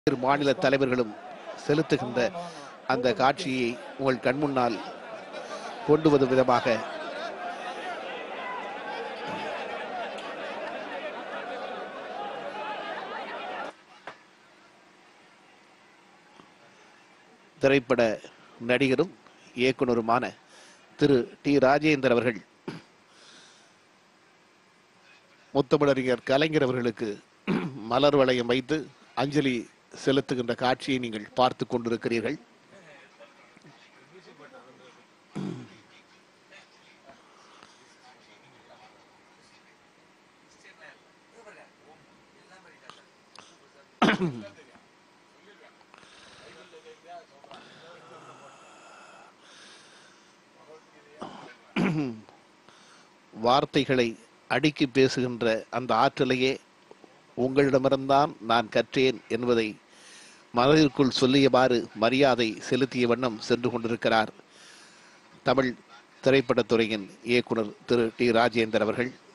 இரு மாநில தலைவர்களும் செலுத்துகின்ற அந்த காட்சியை உங்கள் கண்முன்னால் கொண்டு வரும் விதமாக திரைப்பட நடிகரும் இயக்குனருமான திரு டி ராஜேந்தர் அவர்கள் முத்தமிழறிஞர் கலைஞர் அவர்களுக்கு மலர் வளையம் வைத்து அஞ்சலி செலுத்துகின்ற காட்சியை நீங்கள் பார்த்து கொண்டிருக்கிறீர்கள் வார்த்தைகளை அடுக்கி பேசுகின்ற அந்த ஆற்றலையே உங்களிடமிருந்தான் நான் கற்றேன் என்பதை மனதிற்குள் சொல்லியவாறு மரியாதை செலுத்திய வண்ணம் சென்று கொண்டிருக்கிறார் தமிழ் திரைப்படத்துறையின் இயக்குனர் திரு டி ராஜேந்தர் அவர்கள்